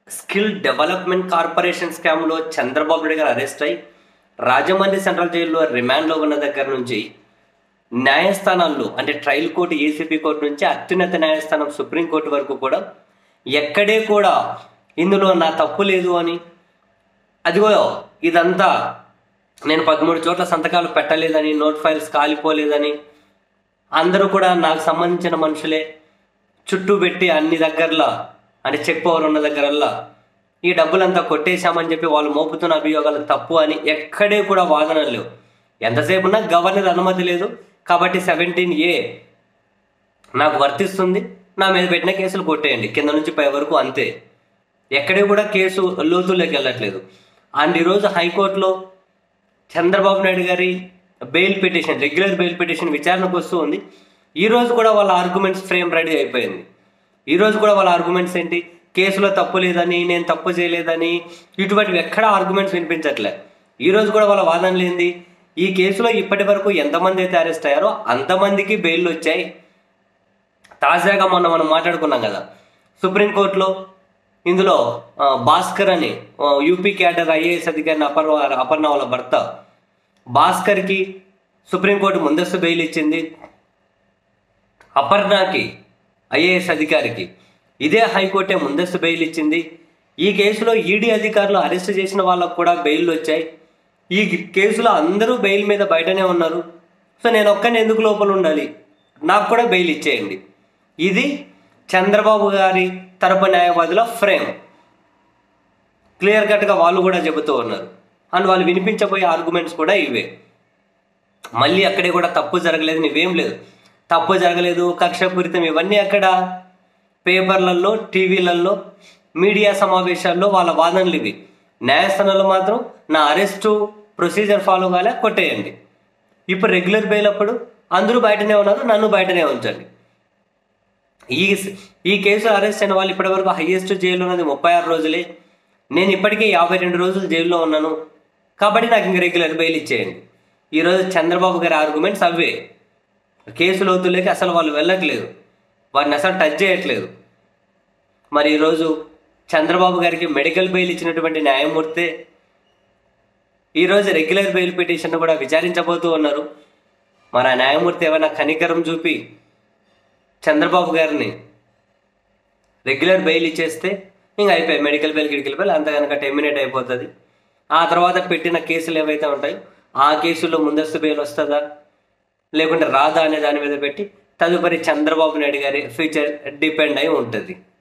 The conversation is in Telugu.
స్కిల్ డెవలప్మెంట్ కార్పొరేషన్ స్కామ్లో చంద్రబాబు నాయుడు గారు అరెస్ట్ అయి రాజమండ్రి సెంట్రల్ జైల్లో రిమాండ్లో ఉన్న దగ్గర నుంచి న్యాయస్థానాల్లో అంటే ట్రయల్ కోర్టు ఏసీపీ కోర్టు నుంచి అత్యున్నత న్యాయస్థానం సుప్రీంకోర్టు వరకు కూడా ఎక్కడే కూడా ఇందులో నా తప్పు లేదు అని అదిగో ఇదంతా నేను పదమూడు చోట్ల సంతకాలు పెట్టలేదని నోట్ ఫైల్స్ కాలిపోలేదని అందరూ కూడా నాకు సంబంధించిన మనుషులే చుట్టూ పెట్టి అన్ని దగ్గరలా అంటే చెక్ పవర్ ఉన్న దగ్గరల్లా ఈ డబ్బులంతా కొట్టేశామని చెప్పి వాళ్ళు మోపుతున్న అభియోగాలు తప్పు అని ఎక్కడే కూడా వాదనలు లేవు ఎంతసేపు ఉన్నా గవర్నర్ అనుమతి లేదు కాబట్టి సెవెంటీన్ ఏ నాకు వర్తిస్తుంది నా మీద పెట్టిన కేసులు కొట్టేయండి కింద నుంచి పై వరకు అంతే ఎక్కడే కూడా కేసు లోతుల్లోకి వెళ్ళట్లేదు అండ్ ఈరోజు హైకోర్టులో చంద్రబాబు నాయుడు గారి bail petition regular bail petition విచారణకు వస్తూ ఉంది ఈ రోజు కూడా వాళ్ళ ఆర్గ్యుమెంట్స్ ఫ్రేమ్ రెడీ అయిపోయింది ఈ రోజు కూడా వాళ్ళ ఆర్గ్యుమెంట్స్ ఏంటి కేసులో తప్పు లేదని నేను తప్పు చేయలేదని ఇటువంటివి ఎక్కడ ఆర్గ్యుమెంట్స్ వినిపించట్లే ఈ రోజు కూడా వాళ్ళ వాదనలు ఏంది ఈ కేసులో ఇప్పటి వరకు ఎంతమంది అయితే అరెస్ట్ అయ్యారో అంతమందికి బెయిల్ వచ్చాయి తాజాగా మొన్న మనం మాట్లాడుకున్నాం కదా సుప్రీంకోర్టులో ఇందులో ఆ, భాస్కర్ అని ఆ, యూపీ క్యాడర్ ఐఏఎస్ అధికారిని అపర్ అపర్ణ వాళ్ళ భర్త భాస్కర్కి సుప్రీంకోర్టు ముందస్తు బెయిల్ ఇచ్చింది అపర్ణకి ఐఏఎస్ అధికారికి ఇదే హైకోర్టే ముందస్తు బెయిల్ ఇచ్చింది ఈ కేసులో ఈడీ అధికారులు అరెస్ట్ చేసిన వాళ్ళకు కూడా బెయిల్ వచ్చాయి ఈ కేసులో అందరూ బెయిల్ మీద బయటనే ఉన్నారు సో నేను ఒక్కని ఎందుకు లోపల ఉండాలి నాకు కూడా బెయిల్ ఇచ్చేయండి ఇది చంద్రబాబు గారి తరపు న్యాయవాదుల ఫ్రేమ్ క్లియర్ కట్గా వాళ్ళు కూడా చెబుతూ ఉన్నారు అండ్ వాళ్ళు వినిపించబోయే ఆర్గ్యుమెంట్స్ కూడా ఇవే మళ్ళీ అక్కడే కూడా తప్పు జరగలేదు నీవేం లేదు తప్పు జరగలేదు కక్షపూరితం ఇవన్నీ అక్కడ పేపర్లలో టీవీలలో మీడియా సమావేశాల్లో వాళ్ళ వాదనలు ఇవి న్యాయస్థానంలో మాత్రం నా అరెస్టు ప్రొసీజర్ ఫాలో కాలే కొట్టేయండి ఇప్పుడు రెగ్యులర్ బెయిల్ అప్పుడు అందరూ బయటనే ఉన్నారు నన్ను బయటనే ఉంచండి ఈ ఈ కేసులో అరెస్ట్ అయిన వాళ్ళు ఇప్పటివరకు హైయెస్ట్ జైలు ఉన్నది ముప్పై ఆరు రోజులే నేను ఇప్పటికే యాభై రెండు రోజులు జైల్లో ఉన్నాను కాబట్టి నాకు ఇంక రెగ్యులర్ బెయిల్ ఇచ్చేయండి ఈరోజు చంద్రబాబు గారి ఆర్గ్యుమెంట్స్ అవే కేసు లోతుల్లోకి అసలు వాళ్ళు వెళ్ళట్లేదు వారిని అసలు టచ్ చేయట్లేదు మరి ఈరోజు చంద్రబాబు గారికి మెడికల్ బెయిల్ ఇచ్చినటువంటి న్యాయమూర్తే ఈరోజు రెగ్యులర్ బెయిల్ పిటిషన్ కూడా విచారించబోతూ ఉన్నారు మరి ఆ న్యాయమూర్తి ఏమైనా కనికరం చూపి చంద్రబాబు గారిని రెగ్యులర్ బెయిల్ ఇచ్చేస్తే ఇంకా అయిపోయి మెడికల్ బెయిల్ గిడికల్ బెయిల్ అంత కనుక టెర్మినేట్ అయిపోతుంది ఆ తర్వాత పెట్టిన కేసులు ఏవైతే ఉంటాయో ఆ కేసుల్లో ముందస్తు బెయిల్ వస్తుందా లేకుంటే రాదా అనే దాని మీద పెట్టి తదుపరి చంద్రబాబు నాయుడు గారి ఫ్యూచర్ డిపెండ్ అయి ఉంటుంది